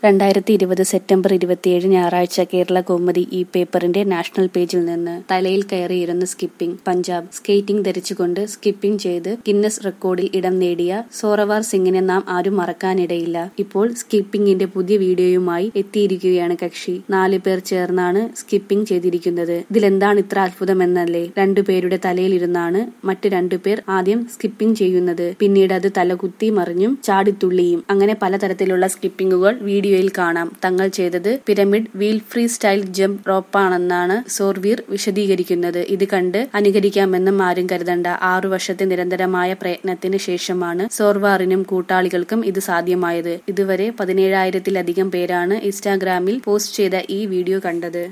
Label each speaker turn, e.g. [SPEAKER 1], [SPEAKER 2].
[SPEAKER 1] രണ്ടായിരത്തി ഇരുപത് സെപ്റ്റംബർ ഇരുപത്തിയേഴ് ഞായറാഴ്ച കേരള കൗമുദി ഈ പേപ്പറിന്റെ നാഷണൽ പേജിൽ നിന്ന് തലയിൽ കയറിയിരുന്ന് സ്കിപ്പിംഗ് പഞ്ചാബ് സ്കേറ്റിംഗ് ധരിച്ചുകൊണ്ട് സ്കിപ്പിംഗ് ചെയ്ത് ഗിന്നസ് റെക്കോർഡിൽ ഇടം നേടിയ സോറവാർ സിംഗിനെ നാം ആരും മറക്കാനിടയില്ല ഇപ്പോൾ സ്കിപ്പിംഗിന്റെ പുതിയ വീഡിയോയുമായി എത്തിയിരിക്കുകയാണ് കക്ഷി നാല് പേർ ചേർന്നാണ് സ്കിപ്പിംഗ് ചെയ്തിരിക്കുന്നത് ഇതിലെന്താണ് ഇത്ര അത്ഭുതമെന്നല്ലേ രണ്ടുപേരുടെ തലയിലിരുന്നാണ് മറ്റു രണ്ടുപേർ ആദ്യം സ്കിപ്പിംഗ് ചെയ്യുന്നത് പിന്നീട് അത് തലകുത്തി മറിഞ്ഞും ചാടിത്തുള്ളിയും അങ്ങനെ പലതരത്തിലുള്ള സ്കിപ്പിംഗുകൾ വീഡിയോയിൽ കാണാം തങ്ങൾ ചെയ്തത് pyramid wheel freestyle jump റോപ്പാണെന്നാണ് സോർവീർ വിശദീകരിക്കുന്നത് ഇത് കണ്ട് അനുകരിക്കാമെന്നും ആരും കരുതണ്ട ആറു വർഷത്തെ നിരന്തരമായ പ്രയത്നത്തിന് ശേഷമാണ് സോർവാറിനും കൂട്ടാളികൾക്കും ഇത് സാധ്യമായത് ഇതുവരെ പതിനേഴായിരത്തിലധികം പേരാണ് ഇൻസ്റ്റാഗ്രാമിൽ പോസ്റ്റ് ചെയ്ത ഈ വീഡിയോ കണ്ടത്